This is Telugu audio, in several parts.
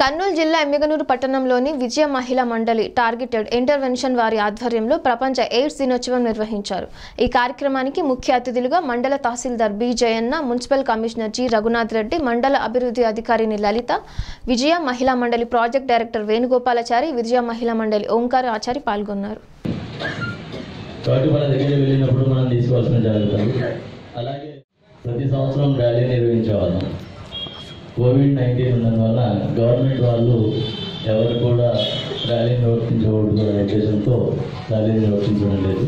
కర్నూలు జిల్లా ఎమ్మిగనూరు పట్టణంలోని విజయ మహిళా మండలి టార్గెటెడ్ ఇంటర్వెన్షన్ వారి ఆధ్వర్యంలో ప్రపంచ ఎయిడ్స్ దినోత్సవం నిర్వహించారు ఈ కార్యక్రమానికి ముఖ్య అతిథులుగా మండల తహసీల్దార్ B Jayanna municipal commissioner G Raghunath Reddy మండల అభివృద్ధి అధికారిని లలిత విజయ మహిళా మండలి ప్రాజెక్ట్ డైరెక్టర్ వేణుగోపాలాచారి విజయ మహిళా మండలి ఓంకార ఆచారి పాల్గొన్నారు కాబట్టి మన దగ్గర వెళ్ళినప్పుడు మనం తీసుకోవాల్సిన జాగ్రత్తలు అలాగే ప్రతి సంవత్సరం ర్యాలీ నిర్వహించేవాళ్ళం కోవిడ్ నైన్టీన్ ఉన్నందువల్ల గవర్నమెంట్ వాళ్ళు ఎవరు కూడా ర్యాలీ నిర్వర్తించకూడదు అనే ఉద్దేశంతో ర్యాలీ నిర్వర్తించడం లేదు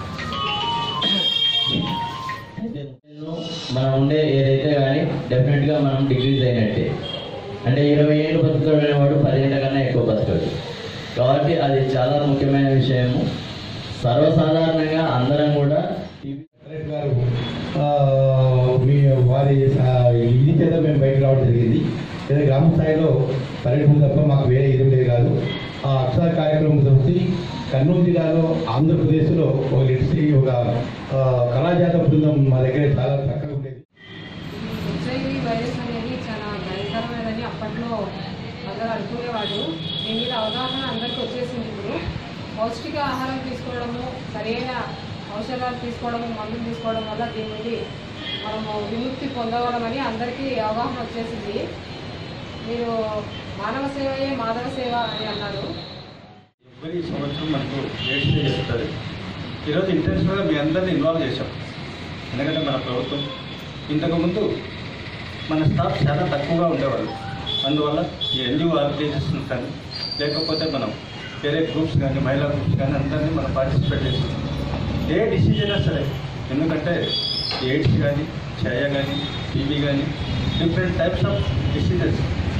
అయితే మనం ఉండే ఏదైతే కానీ డెఫినెట్గా మనం డిగ్రీస్ అయినట్టే అంటే ఇరవై ఏళ్ళు బతుకుతాడు వాడు పదిహేళ్ళ కన్నా ఎక్కువ బతకడు కాబట్టి అది చాలా ముఖ్యమైన విషయము సర్వసాధారణంగా అందరం కూడా టీవీ కలెక్టర్ గారు ఆ, మీ వారి ఆ, ఇది చేత మేము బయటకు రావడం జరిగింది లేదా గ్రామ స్థాయిలో పర్యటన తప్ప మాకు వేరే ఇది లేదు కాదు ఆ అక్షర కార్యక్రమం వచ్చి కర్నూలు జిల్లాలో ఆంధ్రప్రదేశ్లో ఒక లిటరీ ఒక ఆ, కళాజాత బృందం మా దగ్గర చాలా చక్కగా ఉండేది హెచ్ఐవి వైరస్ అనేది చాలా భయంకరమైనదని అప్పట్లో అందరూ అనుకునేవాడు దీని మీద అవగాహన అందరికీ వచ్చేసింది ఇప్పుడు పౌష్టిక ఆహారం తీసుకోవడము సరైన ఔషధాలు తీసుకోవడము మందులు తీసుకోవడం వల్ల దీని నుండి మనము విముక్తి పొందగలమని అందరికీ అవగాహన వచ్చేసింది మీరు మానవ సేవయే మాధవ సేవ అని అన్నారు ఎవ్రీ సంవత్సరం మనకు ఎయిడ్స్ డే జరుగుతుంది ఈరోజు ఇంటెన్షనల్గా మీ అందరినీ ఇన్వాల్వ్ చేశాం ఎందుకంటే మన ప్రభుత్వం ఇంతకుముందు మన స్టాఫ్ చాలా తక్కువగా ఉండేవాళ్ళు అందువల్ల ఈ ఎన్జిఓ ఆర్గనైజేషన్స్ కానీ లేకపోతే మనం వేరే గ్రూప్స్ కానీ మహిళా గ్రూప్స్ కానీ అందరినీ మనం పార్టిసిపేట్ చేసాం ఏ డిసీజ్ అయినా సరే ఎందుకంటే ఎయిడ్స్ కానీ ఛాయ కానీ టీబీ కానీ డిఫరెంట్ టైప్స్ ఆఫ్ డిసీజెస్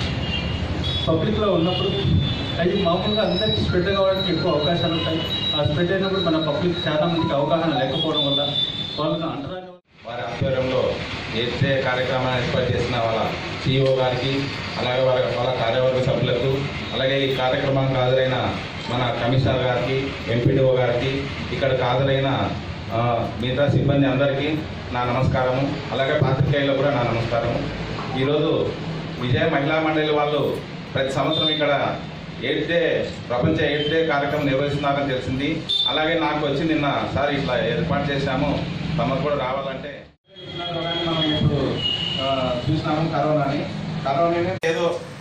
పబ్లిక్లో ఉన్నప్పుడు అవి మామూలుగా అందరికీ స్ప్రెడ్ కావడానికి ఎక్కువ అవకాశాలు ఉంటాయి ఆ స్ప్రెడ్ అయినప్పుడు మన పబ్లిక్ చాలా మందికి అవగాహన లేకపోవడం వల్ల వాళ్ళను అంటరాని వారి ఆధ్వర్యంలో ఏదైతే కార్యక్రమాన్ని ఏర్పాటు చేసిన వాళ్ళ సిఇఓ గారికి అలాగే వాళ్ళ వాళ్ళ కార్యవర్గ సభ్యులకు అలాగే ఈ కార్యక్రమానికి హాజరైన మన కమిషనర్ గారికి ఎంపీడీఓ గారికి ఇక్కడికి హాజరైన ఆ, మిగతా సిబ్బంది అందరికీ నా నమస్కారము అలాగే పాత్రికేయులకు కూడా నా నమస్కారము ఈరోజు విజయ మహిళా మండలి వాళ్ళు ప్రతి సంవత్సరం ఇక్కడ ఎయిడ్స్ డే ప్రపంచ ఎయిడ్స్ డే కార్యక్రమం నిర్వహిస్తున్నారని తెలిసింది అలాగే నాకు వచ్చి నిన్న సార్ ఇట్లా ఏర్పాటు చేశాము తమకు కూడా రావాలంటే మనం ఇప్పుడు ఆ, చూసినాము కరోనాని కరోనాని ఏదో